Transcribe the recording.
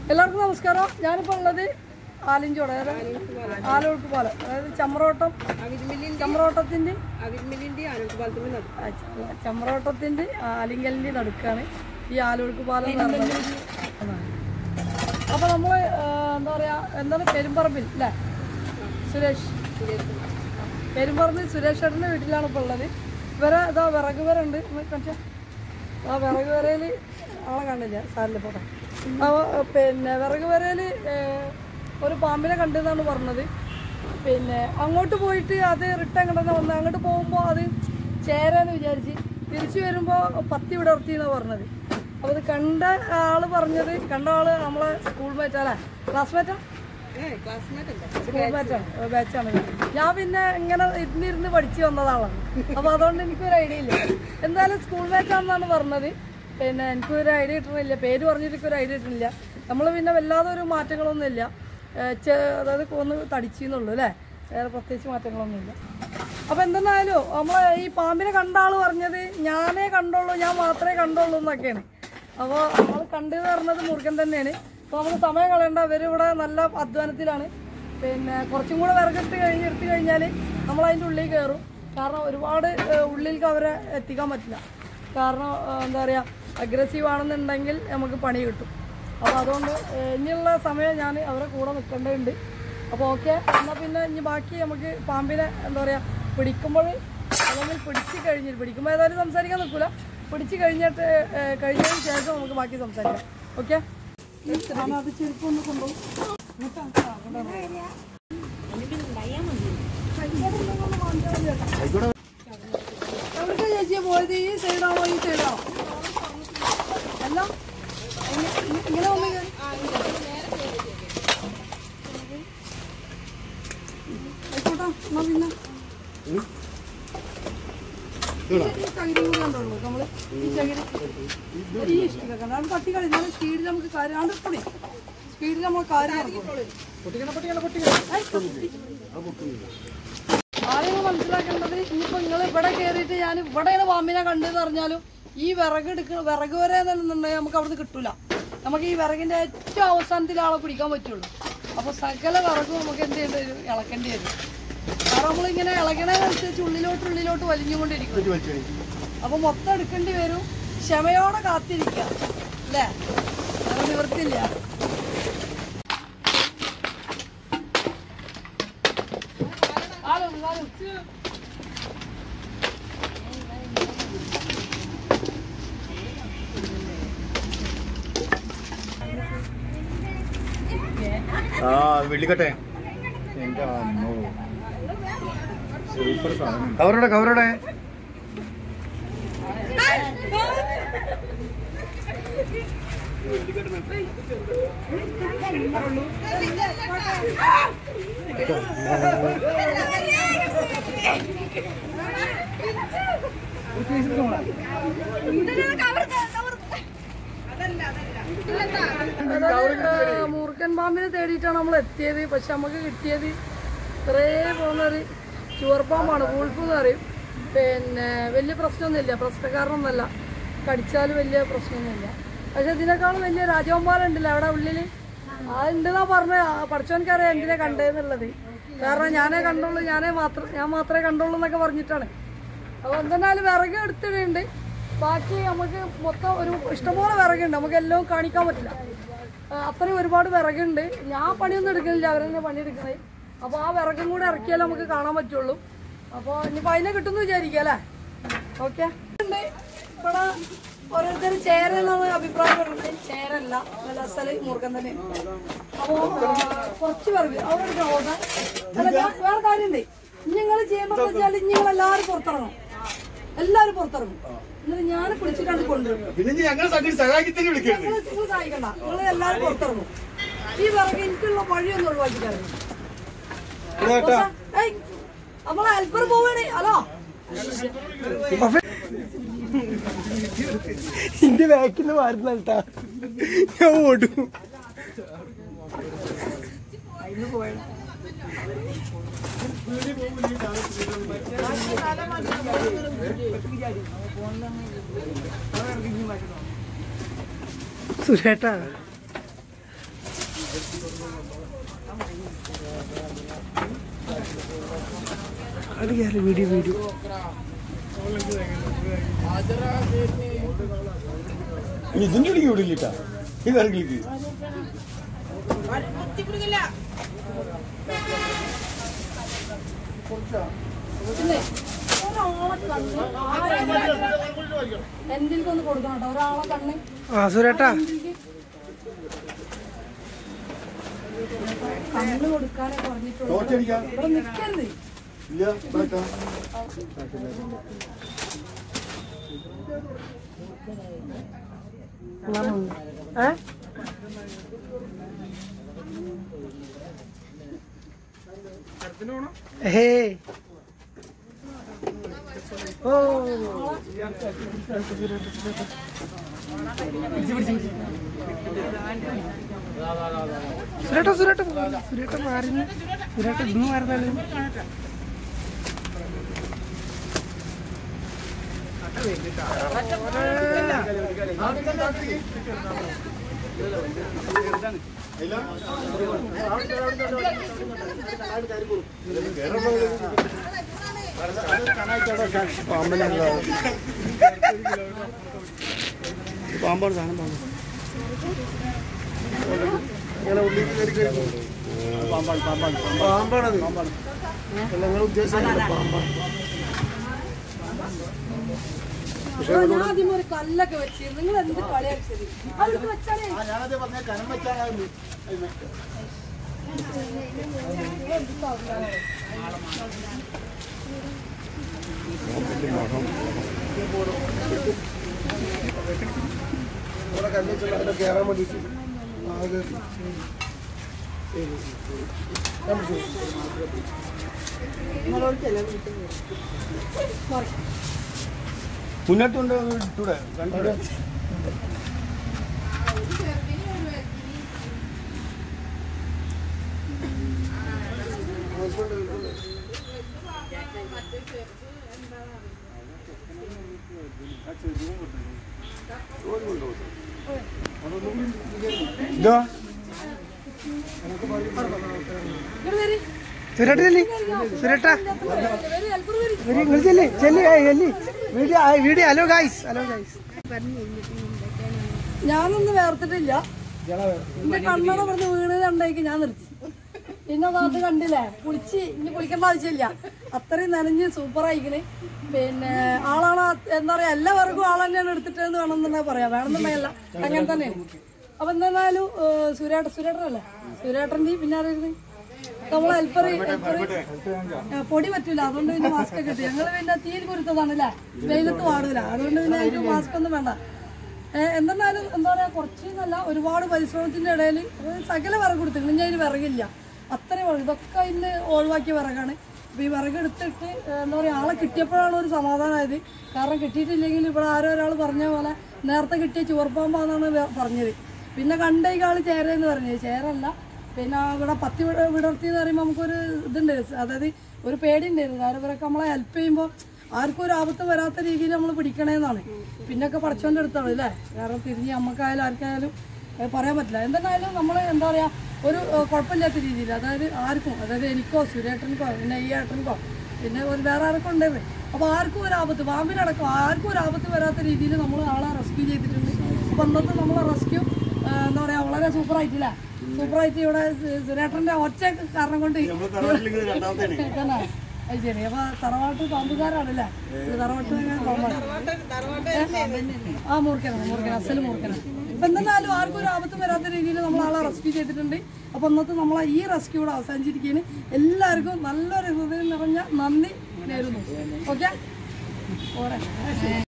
എല്ലാവർക്കും നമസ്കാരം ഞാനിപ്പോൾ ഉള്ളത് ആലിഞ്ചോട് അതായത് ആലോൾക്ക് പാലം അതായത് ചമ്രോട്ടം ചമ്രോട്ടത്തിൻ്റെ അവിർമിലിന്റെ ആരോഗ്യപാലത്തിന്റെ നട ആ, ച- ചമ്രോട്ടത്തിൻ്റെ ആലിങ്കലിൻ്റെ നടുക്കാണ് ഈ ആലോൾക്ക് പാലം എന്ന് പറയുന്നത് അതാണ്. അപ്പോൾ നമ്മൾ എന്താ പറയുക എന്താണ് പെരുമ്പറമ്പിൽ അല്ലേ സുരേഷ് പെരുമ്പറമ്പിൽ സുരേഷ് ചേട്ടൻ്റെ വീട്ടിലാണ് ഇപ്പോൾ ഉള്ളത് ഇവരെ ഇതാ വിറക് വര ഉണ്ട് കാണിച്ചാ ആ വിറക് വരയിൽ ആളെ കാണില്ല സാറിൽ പോട്ടെ അപ്പോൾ പിന്നെ വിറക് വരയിൽ ഒരു പാമ്പിനെ കണ്ടെന്നാണ് പറഞ്ഞത് പിന്നെ അങ്ങോട്ട് പോയിട്ട് അത് റിട്ടേൺ കണ്ടെന്ന് വന്ന് അങ്ങോട്ട് പോകുമ്പോൾ അത് ചേരാന്ന് വിചാരിച്ച് തിരിച്ചു വരുമ്പോൾ പത്തി വിടർത്തി എന്നാണ് പറഞ്ഞത് അപ്പോൾ ഇത് കണ്ട ആള് പറഞ്ഞത് കണ്ട ആള് നമ്മളെ സ്കൂൾ മേറ്റാ അല്ലേ ക്ലാസ്മേറ്റാ ഏ ക്ലാസ്മേറ്റ് ഉണ്ട് സ്കൂൾ ബാച്ചാണ് ബാച്ചാണ് ഞാൻ പിന്നെ ഇങ്ങനെ ഇരുന്നിരുന്ന് പഠിച്ചു വന്നതാണ് അപ്പൊ അതുകൊണ്ട് എനിക്കൊരു ഐഡിയ ഇല്ല എന്തായാലും സ്കൂൾ ബാച്ചാണെന്നാണ് പറഞ്ഞത് പിന്നെ എനിക്കൊരു ഐഡിയ കിട്ടണില്ല പേര് പറഞ്ഞിട്ട് ഒരു ഐഡിയ കിട്ടണില്ല നമ്മൾ പിന്നെ വല്ലാതെ ഒരു മാറ്റങ്ങളൊന്നും ഇല്ല ഏഹ് ചെ- അതായത് ഒന്ന് തടിച്ചെന്നുള്ളൂ അല്ലേ വേറെ പ്രത്യേകിച്ച് മാറ്റങ്ങളൊന്നും ഇല്ല അപ്പൊ എന്തെന്നായാലും നമ്മളെ ഈ പാമ്പിനെ കണ്ട ആള് പറഞ്ഞത് ഞാനേ കണ്ടുള്ളൂ ഞാൻ മാത്രമേ കണ്ടുള്ളൂ എന്നൊക്കെയാണ് അപ്പോൾ നമ്മൾ കണ്ടെന്ന് പറഞ്ഞത് മുറുകൻ തന്നെയാണ് അപ്പോൾ നമുക്ക് സമയം കളയണ്ട ഇവരിവിടെ നല്ല അധ്വാനത്തിലാണ് പിന്നെ കുറച്ചും കൂടെ വിറകെടുത്ത് കഴിഞ്ഞ് എടുത്തു കഴിഞ്ഞാൽ നമ്മൾ അതിൻ്റെ ഉള്ളിൽ കയറും കാരണം ഒരുപാട് ഏഹ്, ഉള്ളിലേക്ക് അവരെ എത്തിക്കാൻ പറ്റില്ല കാരണം ഏഹ്, എന്താ പറയുക അഗ്രസീവ് ആണെന്നുണ്ടെങ്കിൽ നമുക്ക് പണി കിട്ടും അപ്പോൾ അതുകൊണ്ട് ഏഹ്, ഇനിയുള്ള സമയം ഞാൻ അവരെ കൂടെ നിൽക്കേണ്ടതുണ്ട് അപ്പോൾ ഓക്കെ എന്നാൽ പിന്നെ ഇനി ബാക്കി നമുക്ക് പാമ്പിനെ എന്താ പറയുക പിടിക്കുമ്പോൾ അല്ലെങ്കിൽ പിടിച്ച് കഴിഞ്ഞിട്ട് പിടിക്കുമ്പോൾ ഏതായാലും സംസാരിക്കാൻ നിൽക്കില്ല പിടിച്ച് കഴിഞ്ഞിട്ട് ഏഹ്, കഴിഞ്ഞതിന് ശേഷം നമുക്ക് ബാക്കി സംസാരിക്കാം ഓക്കെ അത് ചെരുപ്പൊന്ന് കൊണ്ടുപോകും എവിടേക്കാ ചേച്ചിയെ പോയത് ഈ സൈഡാണോ ഈ സൈഡാണോ എല്ലാം ഇങ്ങ- ഇങ്ങ- ഇങ്ങനെ വന്ന് കയറി ആയിക്കോട്ടെ എന്നാ പിന്നെ ഈ ചകിരി കൂടി കണ്ടോളൂ നമ്മള് ഈ ചകിരി ഈ ഇഷ്ടിക കണ്ടോ അത് തട്ടി കളി നല്ല സ്പീഡിൽ നമുക്ക് കാര്യം ആണ് പൊടി സ്പീഡിൽ നമ്മൾ കാര്യം നടക്കും ആരെയും മനസ്സിലാക്കേണ്ടത് ഇനിയിപ്പോ നിങ്ങൾ ഇവിടെ കയറിയിട്ട് ഞാൻ ഇവിടെയാണ് പാമ്പിനെ കണ്ടെന്ന് പറഞ്ഞാലും ഈ വിറക് എടുക്ക വിറക് വരെ എന്നുണ്ടെങ്കിൽ നമുക്ക് അവിടുന്ന് കിട്ടൂല നമുക്ക് ഈ വിറകിന്റെ ഏറ്റവും അവസാനത്തിൽ ആളെ പിടിക്കാൻ പറ്റുള്ളൂ അപ്പൊ സകല വിറകും നമുക്ക് എന്ത് ചെയ്യേണ്ടി വരും ഇളക്കേണ്ടി വരും കാരണം നമ്മളിങ്ങനെ ഇളകണതനുസരിച്ച് ഉള്ളിലോട്ട് ഉള്ളിലോട്ട് വലിഞ്ഞുകൊണ്ടിരിക്കും അപ്പൊ മൊത്തം എടുക്കേണ്ടി വരും ക്ഷമയോടെ കാത്തിരിക്കുക അല്ലേ അത് നിവർത്തില്ല ആളും ആളും ആ വെള്ളിക്കട്ടെ എന്റെ അമ്മോ സൂപ്പർ സാധനം കവറോടെ കവറോടെ അതായത് ഏഹ്, മൂർഖൻ പാമ്പിനെ തേടിയിട്ടാണ് നമ്മൾ എത്തിയത് പക്ഷെ നമുക്ക് കിട്ടിയത് ഇത്രേ പോകുന്ന ഒരു ചുവർപ്പാമ്പാണ് വൂൾഫ് എന്ന് പറയും പിന്നെ വലിയ പ്രശ്നമൊന്നുമില്ല പ്രശ്നക്കാരനൊന്നുമല്ല കടിച്ചാൽ വലിയ പ്രശ്നമൊന്നുമില്ല പക്ഷെ ഇതിനേക്കാളും വലിയ രാജവമ്പാലം ഉണ്ടല്ലോ അവിടെ ഉള്ളിൽ അതുണ്ടെന്നാ പറഞ്ഞ പഠിച്ചവനക്കറിയാം എന്തിനാ കണ്ടതെന്നുള്ളത് കാരണം ഞാനേ കണ്ടുള്ളൂ ഞാനേ മാത്രം ഞാൻ മാത്രമേ കണ്ടുള്ളൂ എന്നൊക്കെ പറഞ്ഞിട്ടാണ് അപ്പോൾ എന്തെന്നാലും വിറക് എടുത്തിട്ടുണ്ട് ബാക്കി നമുക്ക് മൊത്തം ഒരു ഇഷ്ടംപോലെ വിറകുണ്ട് നമുക്ക് എല്ലാം കാണിക്കാൻ പറ്റില്ല ആ, അത്രയും ഒരുപാട് വിറകുണ്ട് ഞാൻ പണിയൊന്നും എടുക്കുന്നില്ല അവരെന്നെ പണിയെടുക്കണേ അപ്പോൾ ആ വിറകും കൂടെ ഇറക്കിയാലേ നമുക്ക് കാണാൻ പറ്റുള്ളൂ അപ്പോൾ ഇനിയിപ്പോൾ അതിനെ കിട്ടുമെന്ന് വിചാരിക്കുക അല്ലേ ഓക്കെ ഇവിടെ ഓരോരുത്തർ ചേരെന്നാണ് അഭിപ്രായം പറയുന്നത് ചേരല്ല നല്ല അസല് മുറുകൻ തന്നെ അപ്പോൾ കുറച്ച് വിറക് അവിടെ എടുക്കാം ഓടാൻ അല്ല ഞാൻ- വേറെ കാര്യമുണ്ട് നിങ്ങൾ ചെയ്യുമ്പോൾ വെച്ചാൽ നിങ്ങൾ എല്ലാവരും പുറത്തിറങ്ങും എല്ലാവരും പുറത്തിറങ്ങും എന്നിട്ട് ഞാൻ പിടിച്ചിട്ടാണ് കൊണ്ടുവരും പിന്നെ ഇനി ഞങ്ങൾ സംഘടി സഹായിക്കത്തിന് വിളിക്കരുത് നിങ്ങൾ നിങ്ങൾ സഹായിക്കണ്ട നിങ്ങൾ എല്ലാവരും പുറത്തിറങ്ങും ഈ വിറക് എനിക്കുള്ള വഴിയൊന്നും ഒഴിവാക്കി തരണം കേട്ടാ ഏയ്, നമ്മളെ ഹെൽപ്പർ പോവാണേ ഹലോ എന്റെ ബാക്കിൽ നിന്ന് മാറുന്ന കേട്ടാ ഞാൻ ഓടും സുരേട്ടാ അത് കേറി വീഡിയോ വീഡിയോ ഇതിന്റെ വിളിക്ക് വിടില്ലിട്ടാ ഈ വേറെ വിളിക്ക് പിന്നെ ഒരാളെ കണ്ണ് എന്തിലേക്ക് ഒന്ന് കൊടുക്കണം കേട്ടോ ഒരാളെ കണ്ണ് ആ സുരേട്ടാ കണ്ണ് കൊടുക്കാനേ പറഞ്ഞിട്ടുള്ളൂ ടോർച്ചടിക്കാം ഇവിടെ നിൽക്കരുത് ഇല്ല ഇവിടെ ഏ ഹേ ഓ സുരേട്ട സുരേട്ട സുരേട്ട മാറുന്നു സുരേട്ട ഇന്ന് മാറുന്നാലും പാമ്പനല്ലോ പാമ്പാണ് സാധനം പാമ്പ് ഇങ്ങനെ ഉള്ളിൽ കയറി കഴിഞ്ഞു പാമ്പാണ് പാമ്പാണ് പാമ്പാണത് പാമ്പാണ് നിങ്ങൾ ഉദ്ദേശിച്ചത് പാമ്പാണ് അപ്പൊ ഞാൻ ആദ്യം ഒരു കല്ലൊക്കെ വെച്ച് നിങ്ങൾ എന്ത് കളിയാ ശരി അവിടുത്തെ വെച്ചാലേ ഞാനത് പറഞ്ഞ കനം വെച്ചാണ് ഇവിടെ കല്ലിച്ചുള്ള അതിന്റെ കയറാൻ വേണ്ടിയിട്ട് ആകെ മുന്നോട്ടുണ്ട് ഇട്ടൂടെ കണ്ടൂടെ ഇതാ ഇങ്ങട് വരി. സുരേട്ട ചെല്ലി സുരേട്ട വരി, അൽപ്പുറം വരി. വരി നിങ്ങൾ ചെല്ലി ചെല്ലി ഏയ് ചെല്ലി വീഡിയോ ആ, video hello guys hello guys ഞാനൊന്നും വേർത്തിട്ടില്ല എന്റെ കണ്ണട പറഞ്ഞ് വീണ് കണ്ടേക്ക് ഞാൻ നിർത്തി പിന്നെ അത് കണ്ടില്ലേ കുളിച്ച് ഇനി കുളിക്കേണ്ട ആവശ്യമില്ല അത്രയും നനഞ്ഞ് സൂപ്പർ ആയിക്കണ് പിന്നെ ആളാണ് ആ- എന്താ പറയാ എല്ലാ വർഗവും ആൾ തന്നെയാണ് എടുത്തിട്ടെന്ന് വേണമെന്നുണ്ടെങ്കിൽ പറയാം വേണമെന്നുണ്ടെങ്കിലല്ല അങ്ങനെ തന്നെയാണ് അപ്പൊ എന്തായാലും സുരേട്ട സുരേട്ടനല്ലേ സുരേട്ടൻ്റെ പിന്നെ ആരായിരുന്നു നമ്മളെ ഹെൽപ്പർ ഹെൽപ്പർ പൊടി പറ്റൂല അതുകൊണ്ട് പിന്നെ മാസ്ക് ഒക്കെ ഇട്ടു ഞങ്ങള് പിന്നെ തീരെ കുരുത്തതാണ് അല്ലേ വെയിലത്ത് പാടൂല അതുകൊണ്ട് പിന്നെ എനിക്ക് മാസ്ക് ഒന്നും വേണ്ട ഏഹ് എന്തെന്നാലും എന്താ പറയാ കുറച്ച് നല്ല ഒരുപാട് പരിശ്രമത്തിന്റെ ഇടയിൽ സകല വിറക് കൊടുത്തിട്ടുണ്ട് ഞാൻ അതിന് വിറകില്ല അത്രയും വിറക് ഇതൊക്കെ ഇന്ന് ഒഴിവാക്കിയ വിറകാണ് അപ്പൊ ഈ വിറക് എടുത്തിട്ട് ഏഹ് എന്താ പറയാ ആളെ കിട്ടിയപ്പോഴാണ് ഒരു സമാധാനമായത് കാരണം കിട്ടിയിട്ടില്ലെങ്കിൽ ഇവിടെ ആരോ ഒരാൾ പറഞ്ഞ പോലെ നേരത്തെ കിട്ടിയ ചുവർപ്പാമ്പാന്നാണ് വെ- പറഞ്ഞത് പിന്നെ കണ്ടേ ആള് ചേരെന്ന് പറഞ്ഞത് ചേരല്ല പിന്നെ ഇവിടെ പത്തി വിട- വിടർത്തി എന്ന് പറയുമ്പോൾ നമുക്കൊരു ഇതുണ്ട് അതായത് ഒരു പേടിയുണ്ടായിരുന്നു കാരണം ഇവരൊക്കെ നമ്മളെ ഹെൽപ്പ് ചെയ്യുമ്പോൾ ആർക്കും ഒരു ആപത്ത് വരാത്ത രീതിയിൽ നമ്മൾ പിടിക്കണേന്നാണ് പിന്നൊക്കെ പഠിച്ചോൻ്റെ അടുത്താണ് അല്ലേ കാരണം തിരിഞ്ഞ് നമുക്കായാലും ആർക്കായാലും അത് പറയാൻ പറ്റില്ല എന്തെന്നായാലും നമ്മൾ എന്താ പറയുക ഒരു ഏഹ്, കുഴപ്പമില്ലാത്ത രീതിയിൽ അതായത് ആർക്കും അതായത് എനിക്കോ സുരേട്ടനിക്കോ പിന്നെ ഈ ഏട്ടനിക്കോ പിന്നെ ഒരു വേറെ ആർക്കും ഉണ്ടായിരുന്നു അപ്പോൾ ആർക്കും ഒരു ആപത്ത് പാമ്പിനടക്കം ആർക്കും ഒരു ആപത്ത് വരാത്ത രീതിയിൽ നമ്മൾ ആളെ റെസ്ക്യൂ ചെയ്തിട്ടുണ്ട് അപ്പോൾ അന്നത്തെ നമ്മളെ റെസ്ക്യൂ എന്താ പറയുക വളരെ സൂപ്പറായിട്ടില്ല സൂപ്പറായിട്ട് ഇവിടെ സു- സുരേട്ടൻ്റെ ഒറ്റ കാരണം കൊണ്ട് രണ്ടാമത്തെ തന്നെ. അത് ശരി അപ്പൊ തറവാട്ട് പാമ്പുകാരാണല്ലേ ഇത് തറവാട്ട് എങ്ങനെ പാമ്പാണ് ആ മൂർക്കനാണ് മൂർക്കന അസല് മൂർക്കനാണ് ഇപ്പൊ എന്തായാലും ആർക്കും ഒരു ആപത്തും വരാത്ത രീതിയിൽ നമ്മൾ ആളെ റെസ്ക്യൂ ചെയ്തിട്ടുണ്ട് അപ്പൊ ഇന്നത്തെ നമ്മളെ ഈ റെസ്ക്യൂ കൂടെ അവസാനിച്ചിരിക്കുകയാണ് എല്ലാവർക്കും നല്ലൊരു ഹൃദയം നിറഞ്ഞ നന്ദി നേരുന്നു ഓക്കെ ഓരെ